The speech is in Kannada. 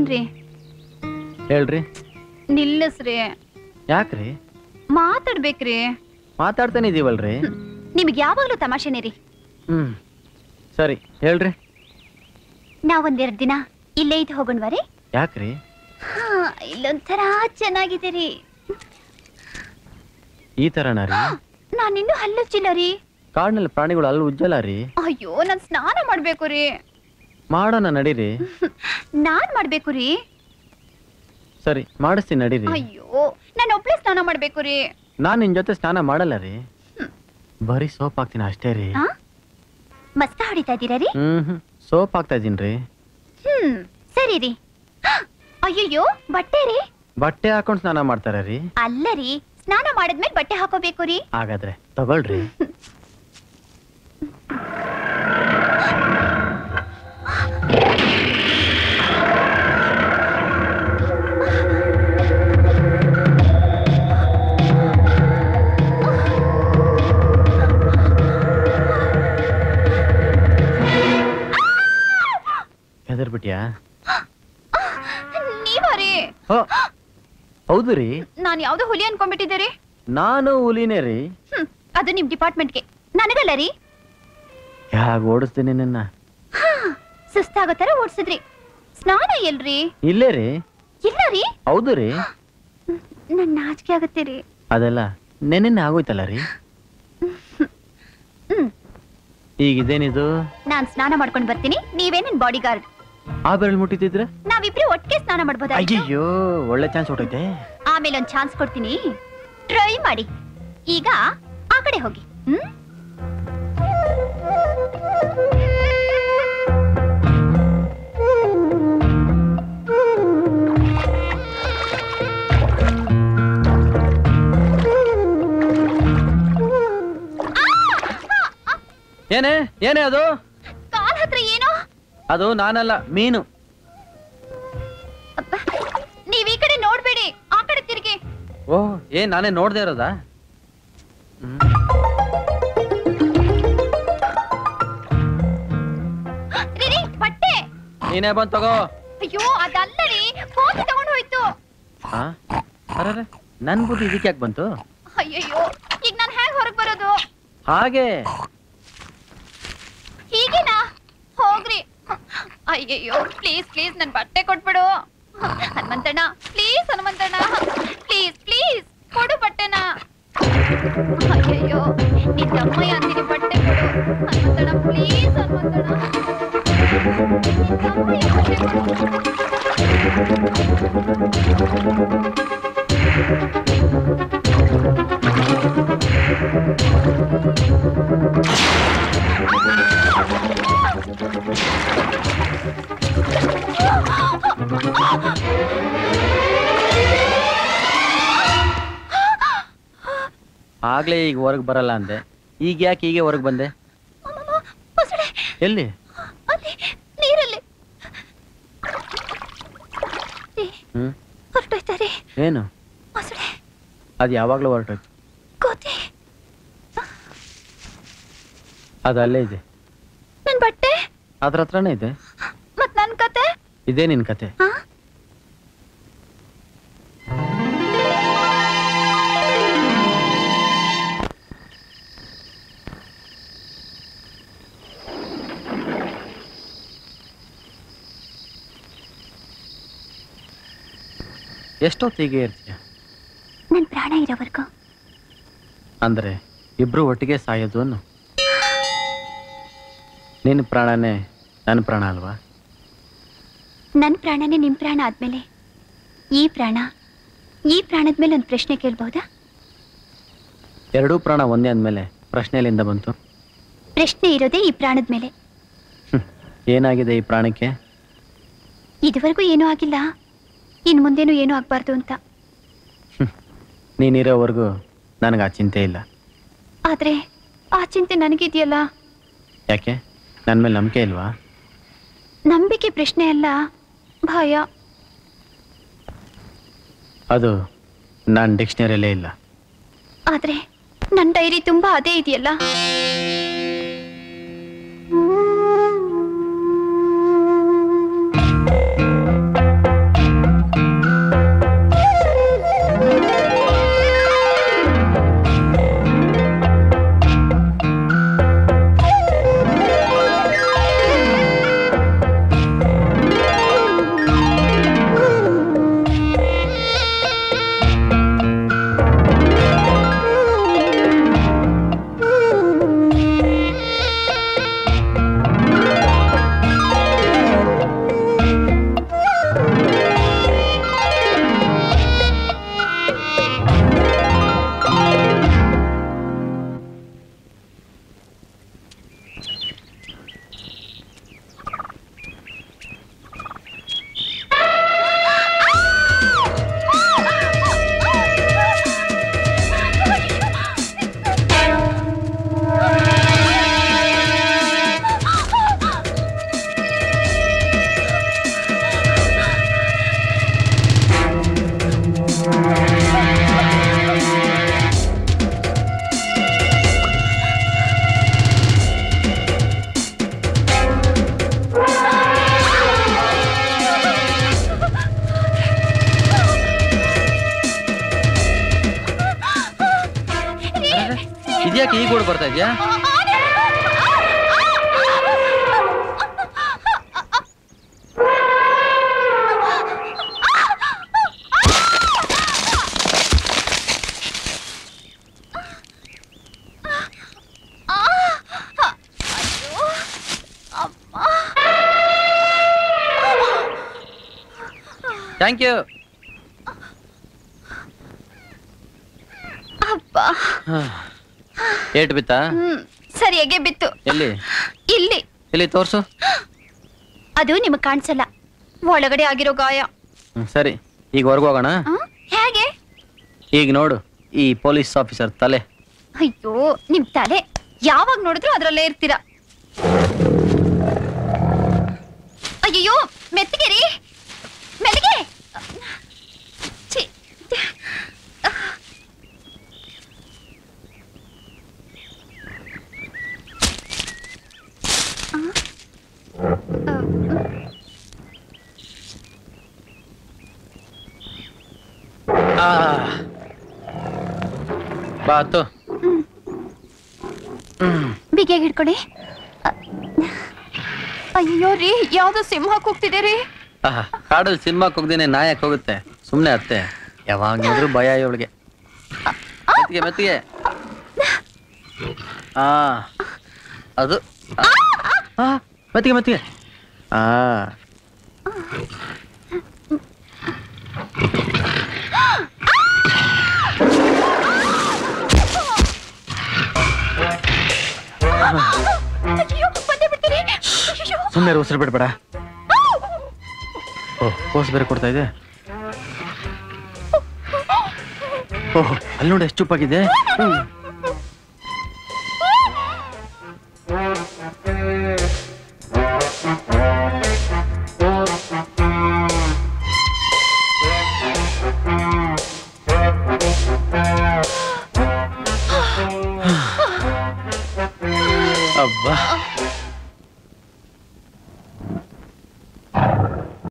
ಬರ್ತೀನ್ರಿ ಹೇಳ್ರಿ ನಿಲ್ಲಿಸ್ರಿ ಯಾಕ್ರಿ ಮಾತಾಡ್ಬೇಕ್ರಿ ಮಾತಾಡ್ತಾನೆ ಇದೀವಲ್ರಿ ನಿಮ್ಗೆ ಯಾವಾಗ್ಲೂ ತಮಾಷೆನೇ ರೀ ಹ್ಮ್ ಸರಿ ಹೇಳ್ರಿ ನಾವೊಂದೆರಡು ದಿನ ಇಲ್ಲೇ ಇದ್ದು ಹೋಗೋಣವರೇ ಯಾಕ್ರಿ ಹಾ ಇಲ್ಲೊಂಥರ ಚೆನ್ನಾಗಿದೆ ರೀ ಈ ತರನ ರೀ ನಾನಿನ್ನೂ ಹಲ್ಲುಚ್ಚಿಲ್ಲ ರೀ ಕಾಡಿನಲ್ಲಿ ಪ್ರಾಣಿಗಳು ಅಲ್ಲಿ ಉಜ್ಜಲ್ಲ ರೀ ಅಯ್ಯೋ ನಾನ್ ಸ್ನಾನ ಮಾಡ್ಬೇಕು ರೀ ಮಾಡೋಣ ನಡೀರಿ ನಾನ್ ಮಾಡ್ಬೇಕು ರೀ ಸರಿ ಮಾಡಿಸ್ತೀನಿ ನಡೀರಿ ಅಯ್ಯೋ ನಾನು ಒಬ್ಳೆ ಸ್ನಾನ ಮಾಡ್ಬೇಕು ರೀ ನಾನ್ ನಿನ್ ಜೊತೆ ಸ್ನಾನ ಮಾಡಲ್ಲ ರೀ ಬರೀ ಸೋಪ್ ಹಾಕ್ತೀನಿ ಅಷ್ಟೇ ರೀ ಹಾ ಮಸ್ಕ ಹೊಡಿತಾ ಇದ್ದೀರಾ ರೀ ಹ್ಮ್ ಹ್ಮ್ ಸೋಪ್ ಹಾಕ್ತಾ ಇದೀನಿ ರೀ ಹ್ಮ್ ಸರಿ ರೀ ಅಯ್ಯಯ್ಯೋ ಬಟ್ಟೆ ರೀ ಬಟ್ಟೆ ಹಾಕೊಂಡ್ ಸ್ನಾನ ಮಾಡ್ತಾರ ರೀ ಅಲ್ಲ ರೀ ಸ್ನಾನ ಮಾಡಿದ್ಮೇಲೆ ಬಟ್ಟೆ ಹಾಕೋಬೇಕು ರೀ ಹಾಗಾದ್ರೆ ತಗೊಳ್ರಿ ಹೆದರ್ಬಿಟ್ಯಾ ನೀವ ರೀ ಹೋ ಹೌದು ರೀ ನಾನ್ ಯಾವ್ದೋ ಹುಲಿ ಅನ್ಕೊಂಡ್ಬಿಟ್ಟಿದ್ದೆ ರೀ ನಾನು ಹುಲಿನೇ ರೀ ಹ್ಮ್ ಅದು ನಿಮ್ ಡಿಪಾರ್ಟ್ಮೆಂಟ್ಗೆ ನನಗಲ್ಲ ರೀ ಯಾಗ ಓಡಿಸ್ತೀನಿ ನಿನ್ನ ಸುಸ್ತಾಗೋ ತರ ಓಡ್ಸಿದ್ರಿ ಸ್ನಾನ ಎಲ್ರಿ ಇಲ್ಲೇ ರೀ ಇಲ್ಲ ರೀ ಹೌದು ರೀ ನನ್ ನಾಚಿಕೆ ಆಗತ್ತೆ ರೀ ಅದೆಲ್ಲ ನೆನ್ನೆ ಆಗೋಯ್ತಲ್ಲ ರೀ ಹ್ಮ್ ಈಗ ಇದೇನಿದು ನಾನ್ ಸ್ನಾನ ಮಾಡ್ಕೊಂಡ್ ಬರ್ತೀನಿ ನೀವೇ ನನ್ ಬಾಡಿ ಗಾರ್ಡ್ ಆ ಬೆರಳು ಮುಟ್ಟಿದ್ರೆ ನಾವಿಬ್ರು ಒಟ್ಟಿಗೆ ಸ್ನಾನ ಮಾಡ್ಬೋದಾಗಿತ್ತು ಅಯ್ಯಯ್ಯೋ ಒಳ್ಳೆ ಚಾನ್ಸ್ ಹೊಟ್ಟೈತೆ ಆಮೇಲೆ ಒಂದ್ ಚಾನ್ಸ್ ಕೊಡ್ತೀನಿ ಟ್ರೈ ಮಾಡಿ ಈಗ ಆ ಕಡೆ ಹೋಗಿ ಹ್ಮ್ ಏನೇ ಏನೇ ಅದು ಕಾಲ್ ಹತ್ರ ಏನೋ ಅದು ನಾನಲ್ಲ ಮೀನು ಅಬ್ಬ, ನೀವ್ ಈ ಕಡೆ ನೋಡ್ಬೇಡಿ ಆ ಕಡೆ ತಿರ್ಗಿ ಓಹ್ ಏನ್ ನಾನೇ ನೋಡ್ದೆ ಇರೋದಾ ಹ್ಮ್. ರೀ, ರೀ, ಬಟ್ಟೆ ನೀನೇ ಬಂದ್ ತಗೋ ಅಯ್ಯೋ ಅದಲ್ಲ ರೀ ಕೋತಿ ತಗೊಂಡ್ ಹೋಯ್ತು ಹಾ ಅರೆ ನನ್ ಬುದ್ಧಿ ಇದಕ್ಕೆ ಯಾಕೆ ಬಂತು ಅಯ್ಯಯ್ಯೋ ಈಗ ನಾನ್ ಹೇಗ್ ಹೊರಗ್ ಬರೋದು ಹಾಗೆ ಹೀಗೇನಾ ಹೋಗ್ರಿ ಅಯ್ಯಯ್ಯೋ ಪ್ಲೀಸ್ ಪ್ಲೀಸ್ ನನ್ ಬಟ್ಟೆ ಕೊಟ್ಬಿಡು ಹನುಮಂತಣ್ಣ ಪ್ಲೀಸ್ ಹನುಮಂತಣ್ಣ ಪ್ಲೀಸ್ ಪ್ಲೀಸ್ ಕೊಡು ಬಟ್ಟೆನ ಅಯ್ಯಯ್ಯೋ ನಿನ್ ತಮ್ಮಯ್ಯ ಅಂತೀನಿ ಬಟ್ಟೆ ಕೊಡು ಹನುಮಂತಣ್ಣ ಪ್ಲೀಸ್ ಹನುಮಂತಣ್ಣ ನಿನ್ ತಮ್ಮಯ್ಯ ಬಟ್ಟೆ ಕೊಡು. ಆಗ್ಲೇ ಈಗ ಹೊರಗ್ ಬರಲ್ಲ ಅಂದೆ ಈಗ ಯಾಕೆ ಹೀಗೆ ಹೊರಗ್ ಬಂದೆ ಅಮ್ಮಮ್ಮ, ಮೊಸಳೆ ಎಲ್ಲಿ ಅಲ್ಲಿ ನೀರಲ್ಲಿ ರೀ, ಹ್ಮ್ ಹೊರಟೋಯ್ತಾರೆ ಏನು ಮೊಸಳೆ ಅದು ಯಾವಾಗ್ಲೂ ಹೊರಟೋಯ್ತು ಕೋತಿ ಅದು ಅಲ್ಲೇ ಇದೆ ನನ್ ಬಟ್ಟೆ ಅದ್ರ ಹತ್ರನೇ ಇದೆ ಮತ್ ನನ್ ಕತೆ ಇದೇ ನಿನ್ ಕತೆ ಹಾ ಎಷ್ಟೊತ್ತು ಹೀಗೆ ಇರ್ತೀಯ ನನ್ ಪ್ರಾಣ ಇರೋವರೆಗೂ ಅಂದ್ರೆ ಇಬ್ರು ಒಟ್ಟಿಗೆ ಸಾಯೋದು ಅನ್ನು ನಿನ್ನ ಪ್ರಾಣನೇ ನನ್ನ ಪ್ರಾಣ ಅಲ್ವಾ ನನ್ ಪ್ರಾಣನೇ ನಿಮ್ ಪ್ರಾಣ ಆದ್ಮೇಲೆ ಈ ಪ್ರಾಣ ಈ ಪ್ರಾಣದ ಮೇಲೆ ಒಂದು ಪ್ರಶ್ನೆ ಕೇಳ್ಬಹುದಾ ಎರಡೂ ಪ್ರಾಣ ಒಂದೇ ಅಂದಮೇಲೆ ಪ್ರಶ್ನೆ ಎಲ್ಲಿಂದ ಬಂತು ಪ್ರಶ್ನೆ ಇರೋದೇ ಈ ಪ್ರಾಣದ ಮೇಲೆ ಹ್ಮ್. ಏನಾಗಿದೆ ಈ ಪ್ರಾಣಕ್ಕೆ ಇದುವರೆಗೂ ಏನೂ ಆಗಿಲ್ಲ ಇನ್ ಮುಂದೇನು ಏನೂ ಆಗ್ಬಾರ್ದು ಅಂತ ನೀನಿರೋವರೆಗೂ ನನಗೆ ಆ ಚಿಂತೆ ಇಲ್ಲ ಆದ್ರೆ ಆ ಚಿಂತೆ ನನಗಿದೆಯಲ್ಲ ಯಾಕೆ ನನ್ನ ಮೇಲೆ ನಂಬಿಕೆ ಇಲ್ವಾ ನಂಬಿಕೆ ಪ್ರಶ್ನೆ ಅಲ್ಲ ಭಯ ಅದು ನನ್ನ ಡಿಕ್ಷನರಿಯಲ್ಲೇ ಇಲ್ಲ ಆದ್ರೆ ನನ್ ಡೈರಿ ತುಂಬಾ ಅದೇ ಇದೆಯಲ್ಲ ಈಗ ಕೂಡ ಬರ್ತಾ ಇದೆಯಾ ಥ್ಯಾಂಕ್ ಯು ಅಪ್ಪ ಏಟ್ ಬಿತ್ತಾ ಹ್ಮ್ ಸರಿಯಾಗೆ ಬಿತ್ತು ಎಲ್ಲಿ ಇಲ್ಲಿ ಎಲ್ಲಿ ತೋರ್ಸು ಅದು ನಿಮಗ್ ಕಾಣಿಸಲ್ಲ ಒಳಗಡೆ ಆಗಿರೋ ಗಾಯ ಹ್ಮ್, ಸರಿ ಈಗ ಹೊರ್ಗ್ ಹೋಗೋಣ ಆ? ಹೇಗೆ ಈಗ ನೋಡು ಈ ಪೊಲೀಸ್ ಆಫೀಸರ್ ತಲೆ ಅಯ್ಯೋ ನಿಮ್ ತಲೆ ಯಾವಾಗ ನೋಡಿದ್ರು ಅದ್ರಲ್ಲೇ ಇರ್ತೀರಾ ಅಯ್ಯೋ ಮೆತ್ತಿಗೆ ರೀ ಮೆಲ್ಲಿಗೆ ಛೀ. ಆ? ಆ, ಆ. ಬಾ ಹತ್ತು ಬಿಗಿಯಾಗಿ ಹಿಡ್ಕೊಳ್ಳಿ ಅ- ಅಯ್ಯೋ ರೀ ಯಾವ್ದೋ ಸಿಂಹ ಕೂಗ್ತಿದೆ ರೀ ಆಹಾ, ಕಾಡಲ್ಲಿ ಸಿನಿಮಾಕ್ ಹೋಗ್ದೇನೆ ನಾಯಕ್ ಹೋಗುತ್ತೆ ಸುಮ್ನೆ ಅತ್ತೆ ಯಾವಾಗ ನೋಡಿದ್ರು ಭಯ ಇವಳಿಗೆ ಮೆತ್ತಿಗೆ ಮೆತ್ತಿಗೆ ಆ ಅದು ಆ, ಆ, ಮೆತ್ತಿಗೆ ಮೆತ್ತಿಗೆ ಆ ಅಯ್ಯೋ ಬಂದೇ ಬಿಡ್ತೀನಿ ಅಯ್ಯೋ ಸುಮ್ಮನೆ ಉಸಿರು ಬಿಡ್ಬೇಡ ಓಹ್ ಪೋಸ್ ಬೇರೆ ಕೊಡ್ತಾ ಇದೆ ಓಹ್ ಅಲ್ಲಿ ನೋಡಿ ಎಷ್ಟು ಚುಪ್ಪಾಗಿದೆ ಹ್ಮ್.